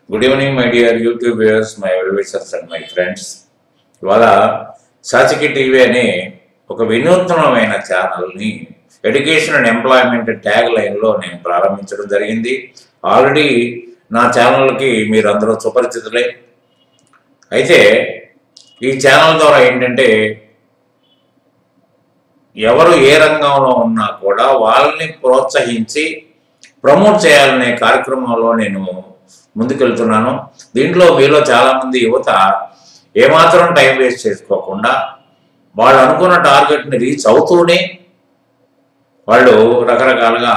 good evening my dear YouTube viewers my well wishers and my friends ఇవాళ సాచికి TV అనే ఒక వినూత్నమైన ఛానల్ని ఎడ్యుకేషన్ అండ్ ఎంప్లాయ్మెంట్ ట్యాగ్ లైన్లో నేను ప్రారంభించడం జరిగింది ఆల్రెడీ నా ఛానల్కి మీరు అందరూ సుపరిచితులే అయితే ఈ ఛానల్ ద్వారా ఏంటంటే ఎవరు ఏ రంగంలో ఉన్నా కూడా వాళ్ళని ప్రోత్సహించి ప్రమోట్ చేయాలనే కార్యక్రమంలో నేను ముందుకెళ్తున్నాను దీంట్లో మీలో చాలామంది యువత ఏమాత్రం టైం వేస్ట్ చేసుకోకుండా వాళ్ళు అనుకున్న టార్గెట్ని రీచ్ అవుతూనే వాళ్ళు రకరకాలుగా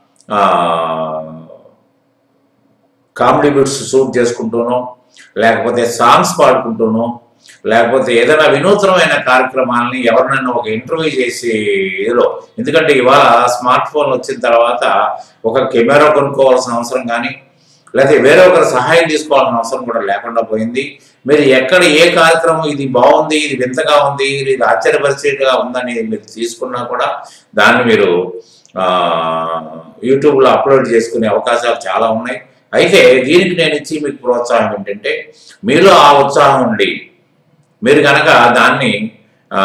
కామెడీ బిట్స్ షూట్ చేసుకుంటూనో లేకపోతే సాంగ్స్ పాడుకుంటూనో లేకపోతే ఏదైనా వినూత్నమైన కార్యక్రమాలని ఎవరినైనా ఒక ఇంటర్వ్యూ చేసి ఏదో ఎందుకంటే ఇవాళ స్మార్ట్ ఫోన్ వచ్చిన తర్వాత ఒక కెమెరా కొనుక్కోవాల్సిన అవసరం కానీ లేకపోతే వేరే ఒకరి సహాయం తీసుకోవాల్సిన అవసరం కూడా లేకుండా పోయింది మీరు ఎక్కడ ఏ కార్యక్రమం ఇది బాగుంది ఇది వింతగా ఉంది ఇది ఆశ్చర్యపరిచేట్టుగా ఉందని మీరు తీసుకున్నా కూడా దాన్ని మీరు ఆ, యూట్యూబ్లో అప్లోడ్ చేసుకునే అవకాశాలు చాలా ఉన్నాయి అయితే దీనికి నేను ఇచ్చి మీకు ప్రోత్సాహం ఏంటంటే మీలో ఆ ఉత్సాహం ఉండి మీరు కనుక దాన్ని ఆ,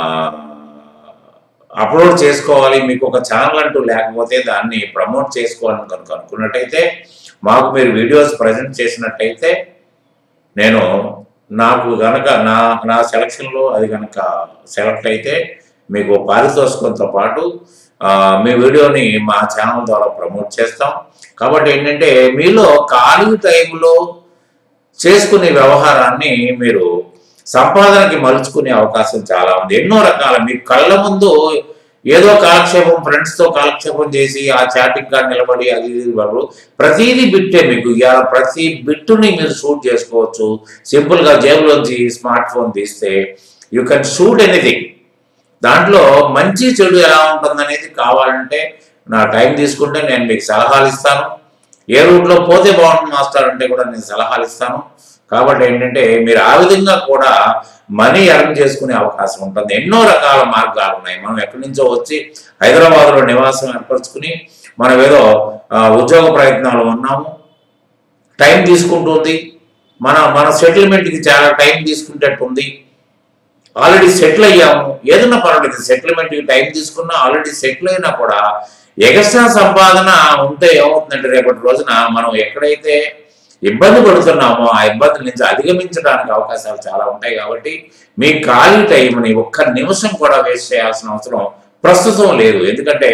అప్లోడ్ చేసుకోవాలి మీకు ఒక ఛానల్ అంటూ లేకపోతే దాన్ని ప్రమోట్ చేసుకోవాలని కనుక అనుకున్నట్టయితే మాకు మీరు వీడియోస్ ప్రజెంట్ చేసినట్టయితే నేను నాకు గనక నా నా సెలక్షన్లో అది కనుక సెలెక్ట్ అయితే మీకు పారితోషికంతో పాటు ఆ, మీ వీడియోని మా ఛానల్ ద్వారా ప్రమోట్ చేస్తాం కాబట్టి ఏంటంటే మీలో ఖాళీ టైంలో చేసుకునే వ్యవహారాన్ని మీరు సంపాదనకి మలుచుకునే అవకాశం చాలా ఉంది ఎన్నో రకాల మీ కళ్ళ ముందు ఏదో కాలక్షేపం ఫ్రెండ్స్ తో కాలక్షేపం చేసి ఆ చాటింగ్ గా నిలబడి అది ఇది వాళ్ళు ప్రతిదీ బిట్టే మీకు ఇవాళ ప్రతి బిట్టుని మీరు షూట్ చేసుకోవచ్చు సింపుల్ గా జేబులోంచి స్మార్ట్ ఫోన్ తీస్తే యూ కెన్ షూట్ ఎనీథింగ్ దాంట్లో మంచి చెడు ఎలా ఉంటుందనేది కావాలంటే నా టైం తీసుకుంటే నేను మీకు సలహాలు ఇస్తాను ఏ రూట్లో పోతే బాగుంటుంది మాస్టర్ అంటే కూడా నేను సలహాలు ఇస్తాను కాబట్టి ఏంటంటే మీరు ఆ విధంగా కూడా మనీ ఎర్న్ చేసుకునే అవకాశం ఉంటుంది ఎన్నో రకాల మార్గాలు ఉన్నాయి మనం ఎక్కడి నుంచో వచ్చి హైదరాబాద్లో నివాసం ఏర్పరచుకుని మనం ఏదో ఆ, ఉద్యోగ ప్రయత్నాలు ఉన్నాము టైం తీసుకుంటుంది మన మన సెటిల్మెంట్కి చాలా టైం తీసుకునేటట్టు ఉంది ఆల్రెడీ సెటిల్ అయ్యాము ఏదైనా పర్వాలేదు సెటిల్మెంట్కి టైం తీసుకున్నా ఆల్రెడీ సెటిల్ అయినా కూడా ఎగస్ట్రా సంపాదన ఉంటే ఏమవుతుందంటే రేపటి రోజున మనం ఎక్కడైతే ఇబ్బంది పడుతున్నామో ఆ ఇబ్బంది నుంచి అధిగమించడానికి అవకాశాలు చాలా ఉంటాయి కాబట్టి మీ ఖాళీ టైంని ఒక్క నిమిషం కూడా వేస్ట్ చేయాల్సిన అవసరం ప్రస్తుతం లేదు ఎందుకంటే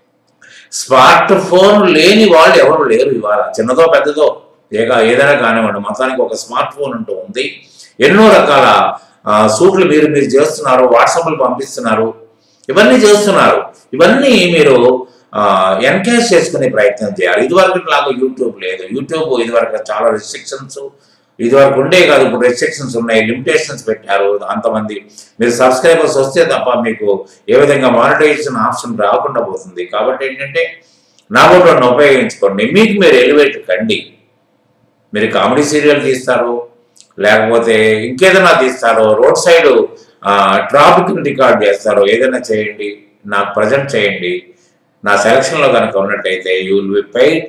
స్మార్ట్ ఫోన్ లేని వాళ్ళు ఎవరు లేరు ఇవాళ చిన్నదో పెద్దదో ఏక ఏదైనా కానివ్వండి మొత్తానికి ఒక స్మార్ట్ ఫోన్ అంటూ ఉంది ఎన్నో రకాల ఆ, సూట్లు మీరు మీరు చేస్తున్నారు వాట్సాప్లు పంపిస్తున్నారు ఇవన్నీ చేస్తున్నారు ఇవన్నీ మీరు ఎన్కేజ్ చేసుకునే ప్రయత్నం చేయాలి ఇదివరకు లాగా యూట్యూబ్ లేదు యూట్యూబ్ ఇదివరకు చాలా రెస్ట్రిక్షన్స్ ఇదివరకు ఉండే కాదు ఇప్పుడు రెస్ట్రిక్షన్స్ ఉన్నాయి లిమిటేషన్స్ పెట్టారు అంతమంది మీరు సబ్స్క్రైబర్స్ వస్తే తప్ప మీకు ఏ విధంగా మానిటైజేషన్ ఆప్షన్ రాకుండా పోతుంది కాబట్టి ఏంటంటే నా ఫోటోని ఉపయోగించుకోండి మీకు మీరు ఎలివేట్ కండి మీరు కామెడీ సీరియల్ తీస్తారు లేకపోతే ఇంకేదైనా తీస్తారో రోడ్ సైడ్ ట్రాఫిక్ రికార్డ్ చేస్తారో ఏదైనా చేయండి నాకు ప్రజెంట్ చేయండి నా సెలక్షన్లో కనుక ఉన్నట్టయితే యూ విల్ బి పెయిడ్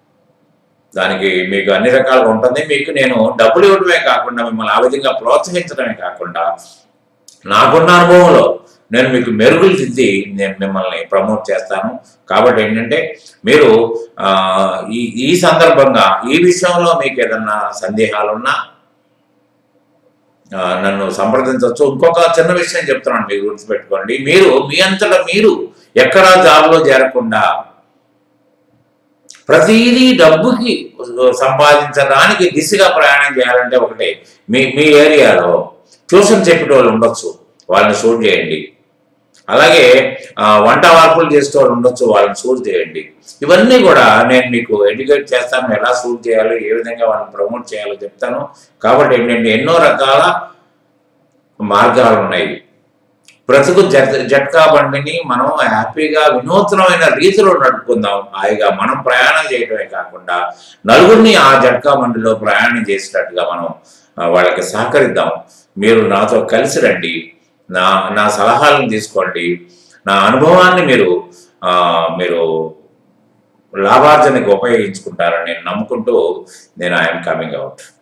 దానికి మీకు అన్ని రకాలుగా ఉంటుంది మీకు నేను డబ్బులు ఇవ్వడమే కాకుండా మిమ్మల్ని ఆ విధంగా ప్రోత్సహించడమే కాకుండా నాకున్న అనుభవంలో నేను మీకు మెరుగులు దిద్ది నేను మిమ్మల్ని ప్రమోట్ చేస్తాను కాబట్టి ఏంటంటే మీరు ఆ, ఈ ఈ సందర్భంగా ఈ విషయంలో మీకు ఏదన్నా సందేహాలు ఉన్నా ఆ, నన్ను సంప్రదించవచ్చు ఇంకొక చిన్న విషయం చెప్తున్నాను మీరు గుర్తుపెట్టుకోండి మీరు మీ అంతటా మీరు ఎక్కడా జాబ్లో చేరకుండా ప్రతిదీ డబ్బుకి సంపాదించడానికి దిశగా ప్రయాణం చేయాలంటే ఒకటే మీ మీ ఏరియాలో ట్యూషన్ చెప్పేటోళ్ళు ఉండొచ్చు వాళ్ళని షూట్ చేయండి అలాగే ఆ, వంట వార్పులు చేసే వాళ్ళు ఉండొచ్చు వాళ్ళని షూట్ చేయండి ఇవన్నీ కూడా నేను మీకు ఎడ్యుకేట్ చేస్తాను ఎలా షూట్ చేయాలో ఏ విధంగా వాళ్ళని ప్రమోట్ చేయాలో చెప్తాను కాబట్టి ఏంటంటే ఎన్నో రకాల మార్గాలు ఉన్నాయి బ్రతుకు జట్ జట్కా బండిని మనం హ్యాపీగా వినూత్నమైన రీతిలో నడుపుకుందాం హాయిగా మనం ప్రయాణం చేయడమే కాకుండా నలుగురిని ఆ జట్కా బండిలో ప్రయాణం చేసేటట్టుగా మనం ఆ, వాళ్ళకి సహకరిద్దాం మీరు నాతో కలిసి రండి నా నా సలహాలను తీసుకోండి నా అనుభవాన్ని మీరు ఆ, మీరు లాభార్జనకి ఉపయోగించుకుంటారని నేను నమ్ముకుంటూ నేను ఐఎమ్ కమింగ్ అవుట్